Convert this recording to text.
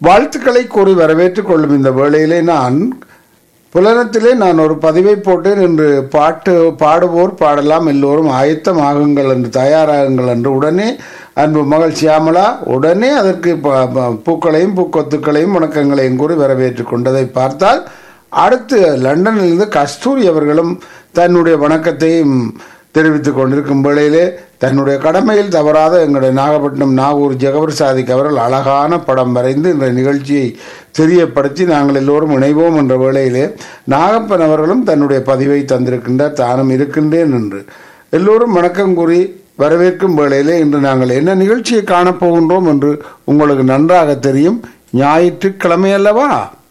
வாழ்த்துக்களை கூறி வரவேற்றுக் கொள்ளும் இந்த வேளையிலே நான் புலனத்திலே நான் ஒரு பதிவை போட்டேன் என்று பாட்டு பாடுவோர் பாடலாம் எல்லோரும் ஆயத்தமாகுங்கள் என்று தயாராகுங்கள் என்று உடனே அன்பு மகள் சியாமலா உடனே அதற்கு ப- ப- பூக்களையும் பூக்கொத்துக்களையும் வணக்கங்களையும் கூறி வரவேற்றுக் கொண்டதை பார்த்தால் அடுத்து லண்டனிலிருந்து கஸ்தூரி அவர்களும் தன்னுடைய வணக்கத்தையும் தெரிவித்துக் கொண்டிருக்கும் வேளையிலே தன்னுடைய கடமையில் தவறாத எங்களுடைய நாகப்பட்டினம் நாகூர் ஜெகபர் சாதிக் அவர்கள் அழகான படம் வரைந்து இந்த நிகழ்ச்சியை தெரியப்படுத்தி நாங்கள் எல்லோரும் இணைவோம் என்ற வேளையிலே நாகப்பன் அவர்களும் தன்னுடைய பதிவை தந்திருக்கின்றார் தானும் இருக்கின்றேன் என்று எல்லோரும் வணக்கம் கூறி வரவேற்கும் வேளையிலே இன்று நாங்கள் என்ன நிகழ்ச்சியை காணப்போகின்றோம் என்று உங்களுக்கு நன்றாக தெரியும் ஞாயிற்றுக்கிழமை அல்லவா